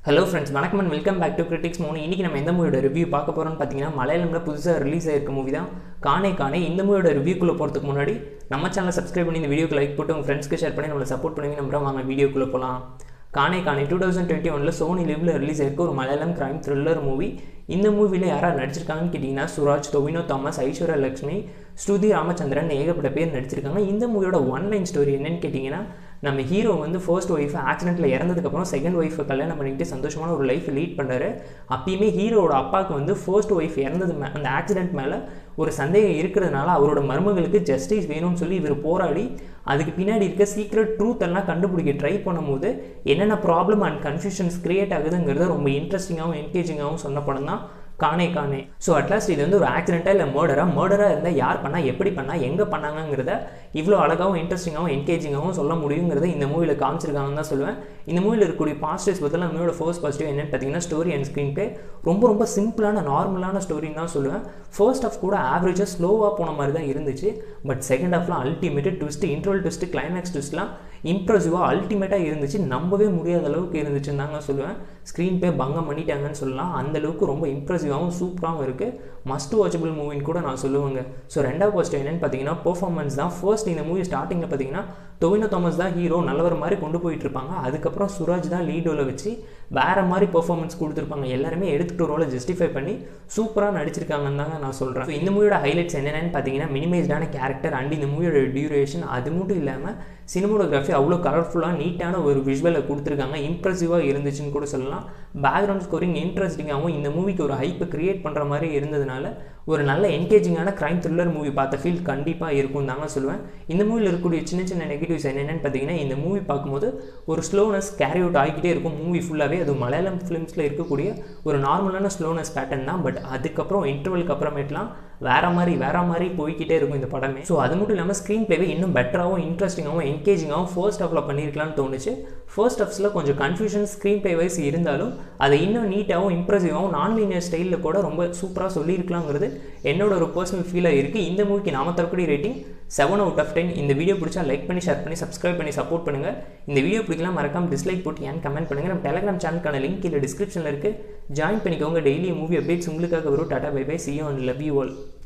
hello friends வணக்கம் and welcome back to critics மூணு இன்றைக்கி நம்ம எந்த மூவியோட ரிவ்யூ பார்க்க போகிறோம்னு பார்த்தீங்கன்னா மலையாளமில் புதுசாக ரிலீஸ் ஆயிருக்க மூவி தான் காணே காணே இந்த மூவியோட ரிவ்யூக்குள்ளே போகிறதுக்கு முன்னாடி நம்ம சேனலை சப்ஸ்கிரைப் பண்ணி இந்த வீடியோக்கு லைக் போட்டு உங்கள் ஃப்ரெண்ட்ஸ்க்கு ஷேர் பண்ணி நம்மளை சப்போர்ட் பண்ணி நம்புறோம் வாங்க வீடியோக்குள்ளே போகலாம் காணே காணே டூ தௌசண்ட் டுவெண்ட்டி ஒனில் சோனி லிவ்ல ரிலீஸ் ஆயிருக்க ஒரு மலையாளம் கிரைம் த்ரில்லர் மூவி இந்த மூவியில் யாராக நடிச்சிருக்காங்கன்னு கேட்டிங்கன்னா சுராஜ் தொவினோ தாமஸ் ஐஸ்வர்யா லக்ஷ்மி ஸ்ருதி ராமச்சந்திரன் ஏகப்பட்ட பேர் நடிச்சிருக்காங்க இந்த மூவியோட ஒன் லைன் ஸ்டோரி என்னன்னு கேட்டிங்கன்னா நம்ம ஹீரோ வந்து ஃபர்ஸ்ட் ஒய்ஃப் ஆக்சிடென்ட்டில் இறந்ததுக்கப்புறம் செகண்ட் ஒய்ஃபை கல்யாணம் பண்ணிக்கிட்டு சந்தோஷமான ஒரு லைஃப் லீட் பண்ணுறாரு அப்பயுமே ஹீரோவோட அப்பாவுக்கு வந்து ஃபர்ஸ்ட் ஒய்ஃப் இறந்தது மே அந்த ஆக்சிடென்ட் மேலே ஒரு சந்தேகம் இருக்கிறதுனால அவரோட மருமகளுக்கு ஜஸ்டிஸ் வேணும்னு சொல்லி இவர் போராடி அதுக்கு பின்னாடி இருக்க சீக்ரெட் ட்ரூத் எல்லாம் கண்டுபிடிக்க ட்ரை பண்ணும்போது என்னென்ன ப்ராப்ளம் அண்ட் கன்ஃபியூஷன்ஸ் கிரியேட் ஆகுதுங்கிறத ரொம்ப இன்ட்ரெஸ்டிங்காகவும் என்கேஜிங்காகவும் சொன்ன படம் தான் காணே காணே ஸோ அட்லாஸ்ட் இது வந்து ஒரு ஆக்சிடென்ட்டாக இல்லை மர்டரா மர்டராக இருந்தால் யார் பண்ணால் எப்படி பண்ணால் எங்கே பண்ணாங்கங்கிறத இவ்வளோ அழகாகவும் இன்ட்ரெஸ்டிங்காகவும் என்கேஜிங்காகவும் சொல்ல முடியுங்கிறத இந்த மூவியில் காமிச்சிருக்காங்கன்னு தான் சொல்லுவேன் இந்த மூவியில் இருக்கக்கூடிய பாசிட்டிவ்ஸ் பற்றில மூவியோட ஃபர்ஸ்ட் பாசிட்டிவ் என்னென்னு பார்த்தீங்கன்னா ஸ்டோரி அண்ட் ஸ்க்ரீன் ப்ளே ரொம்ப ரொம்ப சிம்பிளான நார்மலான ஸ்டோரின்னு தான் சொல்லுவேன் ஃபர்ஸ்ட் ஆஃப் கூட ஆவரேஜாக ஸ்லோவாக போன மாதிரி தான் இருந்துச்சு பட் செகண்ட் ஹாஃப்லாம் ultimate twist interval twist climax ட்விஸ்ட்லாம் இம்ப்ரெசிவாக அல்டிமேட்டாக இருந்துச்சு நம்பவே முடியாத அளவுக்கு இருந்துச்சுன்னு தாங்க சொல்லுவேன் ஸ்க்ரீன் பே பங்கம் பண்ணிட்டாங்கன்னு சொல்லலாம் அந்த அளவுக்கு ரொம்ப இம்ப்ரெசிவாகவும் சூப்பராகவும் இருக்குது மஸ்ட் வாட்சபிள் மூவின்னு கூட நான் சொல்லுவேங்க ஸோ ரெண்டாவது ஃபர்ஸ்ட் என்னென்னு பார்த்தீங்கன்னா பெர்ஃபார்மன்ஸ் தான் ஃபர்ஸ்ட் இந்த மூவி ஸ்டார்டிங்கில் பார்த்தீங்கன்னா டொவினோ தாமஸ் தான் ஹீரோ நல்லவர் மாதிரி கொண்டு போயிட்டு இருப்பாங்க அதுக்கப்புறம் சுராஜ் தான் லீடோவில் வச்சு வேறு மாதிரி பெர்ஃபார்மன்ஸ் கொடுத்துருப்பாங்க எல்லாருமே எடுத்துகிட்டு ரோலை ஜஸ்டிஃபை பண்ணி சூப்பராக நடிச்சிருக்காங்கன்னு தாங்க நான் சொல்கிறேன் ஸோ இந்த மூவியோட ஹைலைட்ஸ் என்னென்னு பார்த்தீங்கன்னா மினிமைஸ்டான கேரக்டர் அண்ட் இந்த மூவியோட டியூரேஷன் அது மட்டும் இல்லாமல் சினிமோடோகிராஃபி அவ்வளோ கலர்ஃபுல்லாக நீட்டான ஒரு விஷுவலை கொடுத்துருக்காங்க இம்ப்ரெசிவாக இருந்துச்சுன்னு கூட சொல்லலாம் பேக்ரவுண்ட் ஸ்கோரிங் இன்ட்ரெஸ்டிங்காகவும் இந்த மூவிக்கு ஒரு ஹைப்பை க்ரியேட் பண்ணுற மாதிரி இருந்ததுனால ஒரு நல்ல என்கேஜிங்கான க்ரைம் த்ரில்லர் மூவி பார்த்த ஃபீல் கண்டிப்பாக இருக்கும் தாங்க சொல்லுவேன் இந்த மூவியில் இருக்கக்கூடிய சின்ன சின்ன நெகட்டிவ்ஸ் என்னென்னு பார்த்தீங்கன்னா இந்த மூவி பார்க்கும்போது ஒரு ஸ்லோனஸ் கேரி அவுட் ஆகிக்கிட்டே இருக்கும் மூவி ஃபுல்லாகவே அது மலையாளம் ஃபிலிம்ஸில் இருக்கக்கூடிய ஒரு நார்மலான ஸ்லோனஸ் பேட்டர்ன் தான் பட் அதுக்கப்புறம் இன்டர்வலுக்கு அப்புறமேட்லாம் வேற மாதிரி வேற மாதிரி போய்கிட்டே இருக்கும் இந்த படமே ஸோ அது மட்டும் இல்லாமல் ஸ்க்ரீன் பிளேவே இன்னும் பெட்டராகவும் இன்ட்ரெஸ்டிங்காகவும் என்கேஜிங்காகவும் ஃபர்ஸ்ட் ஹாஃபில் பண்ணியிருக்கலாம்னு தோணுச்சு ஃபர்ஸ்ட் ஹாஃப்ஸில் கொஞ்சம் கன்ஃபியூஷன் ஸ்க்ரீன் பிளே வைஸ் இருந்தாலும் அதை இன்னும் நீட்டாகவும் இம்ப்ரெசிவாகவும் நான் லீனியர் ஸ்டைலில் கூட ரொம்ப சூப்பராக சொல்லியிருக்கலாங்கிறது என்னோட ஒரு பர்சனல் ஃபீலாக இருக்குது இந்த மூவிக்கு நாம தரக்கூடிய rating seven out of ten இந்த வீடியோ பிடிச்சா லைக் பண்ணி ஷேர் பண்ணி சப்ஸ்கிரைப் பண்ணி சப்போர்ட் பண்ணுங்கள் இந்த வீடியோ பிடிக்கலாம் மறக்காம டிஸ்லைக் போட்டு ஏன் கமெண்ட் பண்ணுங்கள் நம்ம டெலிகிராம் சேனலுக்கான லிங்க் கீழே டிஸ்கிரிப்ஷனில் இருக்குது ஜாயின் பண்ணிக்கோங்க டெய்லி மூவி அப்டேட்ஸ் உங்களுக்காக வரும் tata bye bye see you and love you all